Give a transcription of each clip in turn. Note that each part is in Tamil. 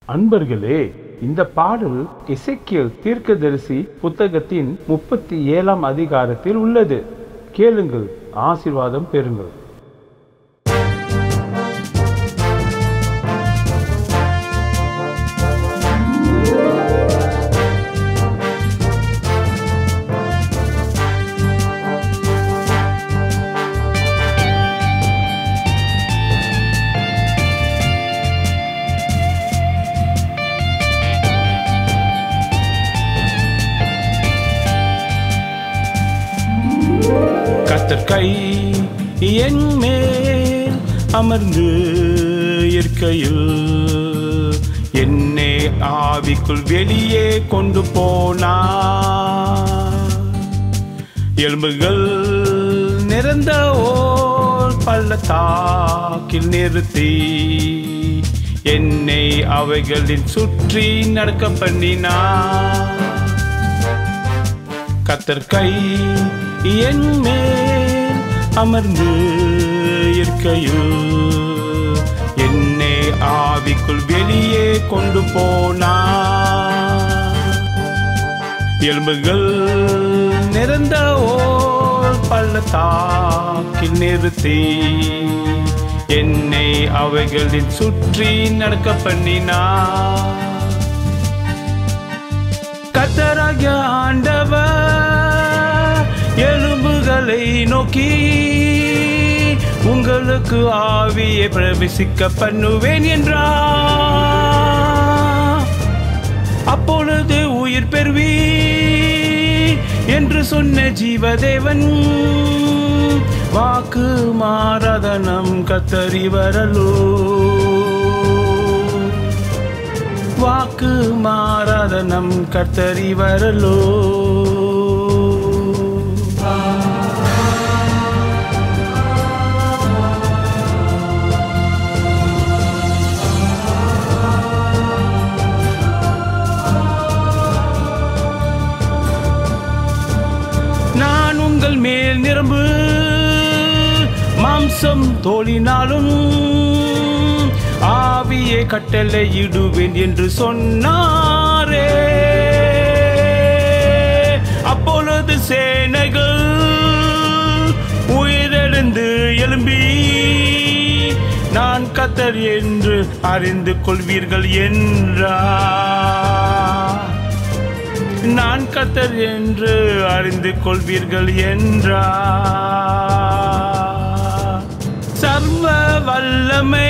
அன்பர்களே இந்த பாடல் எசேக்கியேல் தீர்க்கதரிசி புத்தகத்தின் முப்பத்தி ஏழாம் அதிகாரத்தில் உள்ளது கேளுங்கள் ஆசீர்வாதம் பெறுங்கள் கத்தர் கை என் மேல் அமர்ந்து இருக்கையில் என்னை ஆவிக்குள் வெளியே கொண்டு போனார் எலும்புகள் நிறந்த ஓர் பள்ளத்தாக்கில் நிறுத்தி என்னை அவைகளின் சுற்றி நடக்க பண்ணினார் கத்தர் கை என் மேல் அமர்ந்து இருக்கையில் என்னை ஆவிக்குள் வெளியே கொண்டு போனார் எலும்புகள் நிறந்த ஓர் பள்ளத்தாக்கில் நிறுத்தி என்னை அவைகளின் சுற்றி நடக்க பண்ணினார் கத்தராகிய ஆண்டவர் எலும்புகளை நோக்கி உங்களுக்கு ஆவியை பிரவேசிக்க பண்ணுவேன் என்றார் அப்பொழுது உயிர் பெறுவி என்று சொன்ன ஜீவதேவன் வாக்கு மாறாத நம் கத்தரி வரலோ வாக்கு மாறாத நம் கர்த்தரி வரலோ நான் உங்கள் மேல் நிரம்பு மாம்சம் தோழினாலும் ஆவியை கட்டளை இடுவேன் என்று சொன்னாரே அப்பொழுது சேனைகள் உயிரெழுந்து எழும்பி நான் கத்தர் என்று அறிந்து கொள்வீர்கள் என்றார் நான் கத்தர் என்று அறிந்து கொள்வீர்கள் என்றார் சர்வ வல்லமை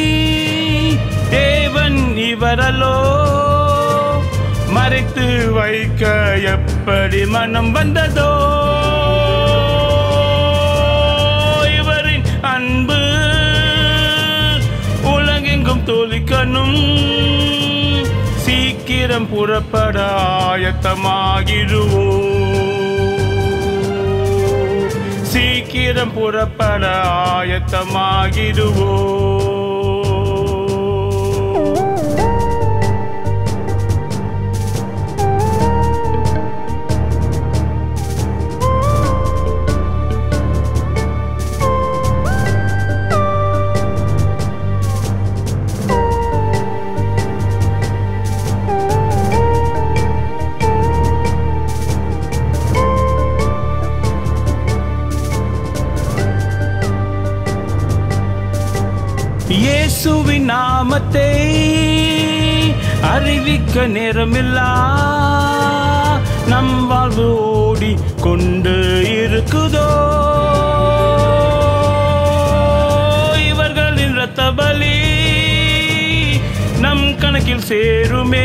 தேவன் இவரலோ மறைத்து வைக்க எப்படி மனம் வந்ததோ இவரின் அன்பு உலகெங்கும் தோலிக்கணும் சீக்கிரம் புறப்பட ஆயத்தமாகிடுவோ சீக்கிரம் புறப்பட ஆயத்தமாகிடுவோ இயேசுவின் நாமத்தை அறிவிக்க நேரமில்லா நம் வாழ்வு ஓடி கொண்டு இருக்குதோ இவர்களின் இரத்த பலி நம் கணக்கில் சேருமே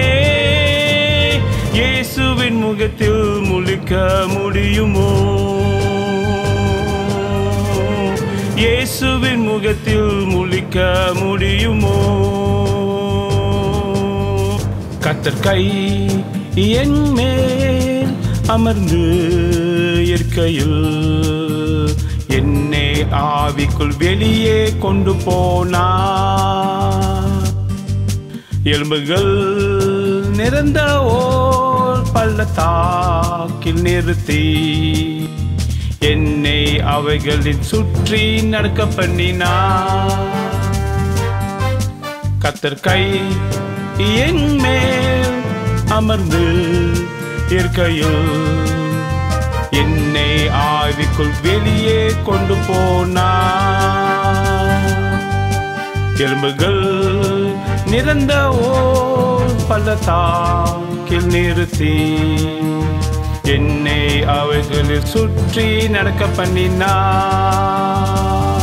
இயேசுவின் முகத்தில் முழிக்க முடியுமோ இயேசுவின் முகத்தில் முழிக்க முடியுமோ கத்தர் கை என் மேல் அமர்ந்து இருக்கையில் என்னை ஆவிக்குள் வெளியே கொண்டு போனார் எலும்புகள் நிறந்த ஓர் பள்ளத்தாக்கில் நிறுத்தி என்னை அவைகளின் சுற்றி நடக்க பண்ணினார் கத்தர் கை என் மேல் அமர்ந்து இருக்கையில் என்னை ஆவிக்குள் வெளியே கொண்டு போனார் எலும்புகள் நிறந்த ஓர் பள்ளத்தாக்கில் நிறுத்தி என்னை அவைகளில் சுற்றி நடக்க பண்ணினார்